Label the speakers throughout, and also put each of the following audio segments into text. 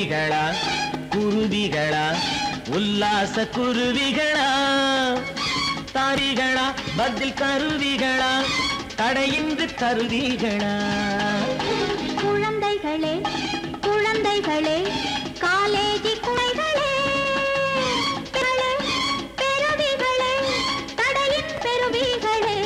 Speaker 1: குருவிகளா குருவிகளா உல்லாச குருவிகளா தாரிகளா பதில் கருவிகளா தடையின்றி கருவிகளா
Speaker 2: குழந்தைகளே குழந்தைகளே காலேஜி குழைகளே பெருளே, பெருவிகளே தடையின் பெருவிகளே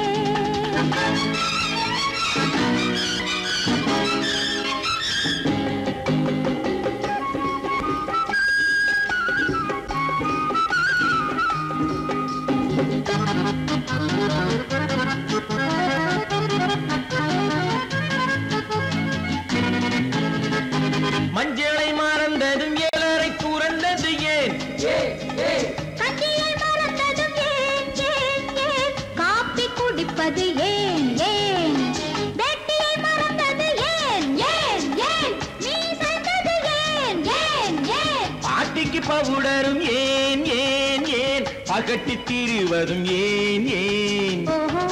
Speaker 1: மஞ்சளை மறந்ததும் ஏழரை குறந்தது ஏன்
Speaker 2: கஞ்சியை மறந்ததும் ஏன் ஏன் ஏன் காப்பி குடிப்பது ஏன் ஏன் வெட்டியை மறந்தது ஏன் ஏன் ஏன் நீ சென்றது ஏன் ஏன் ஏன்
Speaker 1: பாட்டிக்கு பவுடரும் ஏன் ஏன் ஏன் பகட்டி திரிவதும் ஏன் ஏன்
Speaker 2: ஓஹோ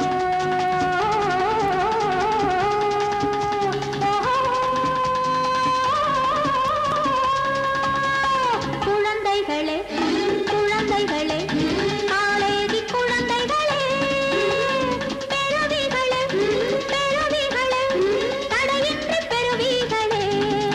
Speaker 2: குழந்தைகளே குழந்தைகளே காலேஜி குழந்தைகளே பெருவிகளே பெருவிகளே தடையின்றி பெருவிகளே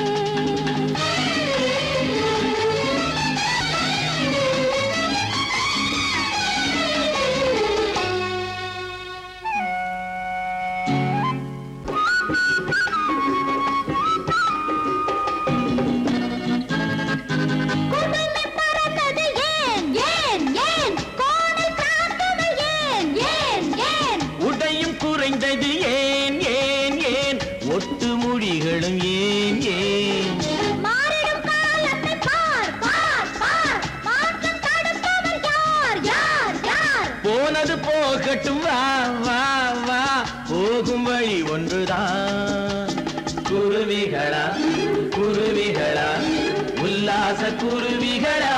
Speaker 2: குடும்பி பறந்தது ஏன் ஏன் ஏன் கோடை காத்தது ஏன் ஏன் ஏன்
Speaker 1: உடையும் குறைந்தது ஏன் ஏன் ஏன் ஒட்டு முடிகளும் ஏன் ஏன்
Speaker 2: மாறிடும் காலத்தை பார் பார் பார் மாற்றம் தடுப்பவர் யார் யார் யார்
Speaker 1: போனது போகட்டும் வா வா வா போகும் வழி ஒன்றுதான் குருவிகளா குருவிகளா உல்லாச குருவிகளா